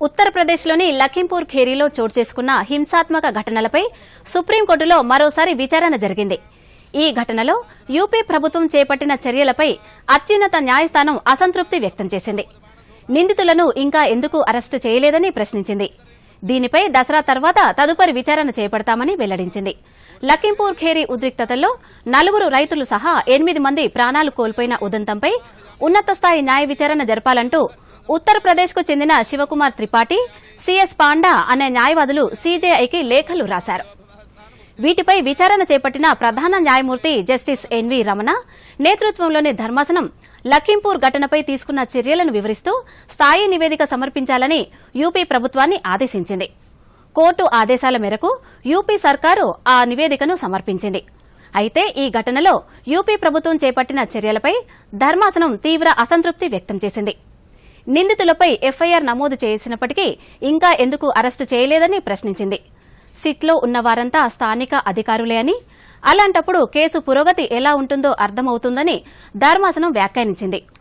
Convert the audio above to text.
ఉత్తరప్రదేశ్లోని లఖింపూర్ ఖేరీలో చోటు చేసుకున్న హింసాత్మక ఘటనలపై సుప్రీంకోర్టులో మరోసారి విచారణ జరిగింది ఈ ఘటనలో యూపీ ప్రభుత్వం చేపట్టిన చర్యలపై అత్యున్నత న్యాయస్థానం అసంతృప్తి వ్యక్తం చేసింది నిందితులను ఇంకా ఎందుకు అరెస్టు చేయలేదని ప్రశ్నించింది దీనిపై దసరా తర్వాత తదుపరి విచారణ చేపడతామని వెల్లడించింది లఖింపూర్ ఖేరీ ఉద్రిక్తతల్లో నలుగురు రైతులు సహా ఎనిమిది మంది ప్రాణాలు కోల్పోయిన ఉదంతంపై ఉన్నత స్థాయి న్యాయ విచారణ జరపాలంటూ ఉత్తరప్రదేశ్కు చెందిన శివకుమార్ త్రిపాఠి సిఎస్ పాండా అనే న్యాయవాదులు సీజేఐకి లేఖలు రాశారు వీటిపై విచారణ చేపట్టిన ప్రధాన న్యాయమూర్తి జస్టిస్ ఎన్వి రమణ నేతృత్వంలోని ధర్మాసనం లఖింపూర్ ఘటనపై తీసుకున్న చర్యలను వివరిస్తూ స్థాయి నివేదిక సమర్పించాలని యూపీ ప్రభుత్వాన్ని ఆదేశించింది కోర్టు ఆదేశాల మేరకు యూపీ సర్కారు ఆ నివేదికను సమర్పించింది అయితే ఈ ఘటనలో యూపీ ప్రభుత్వం చేపట్టిన చర్యలపై ధర్మాసనం తీవ్ర అసంతృప్తి వ్యక్తం చేసింది నిందితులపై ఎఫ్ఐఆర్ నమోదు చేసినప్పటికీ ఇంకా ఎందుకు అరెస్టు చేయలేదని ప్రశ్నించింది సిట్లో ఉన్నవారంతా స్థానిక అధికారులే అని అలాంటప్పుడు కేసు పురోగతి ఎలా ఉంటుందో అర్థమవుతుందని ధర్మాసనం వ్యాఖ్యానించింది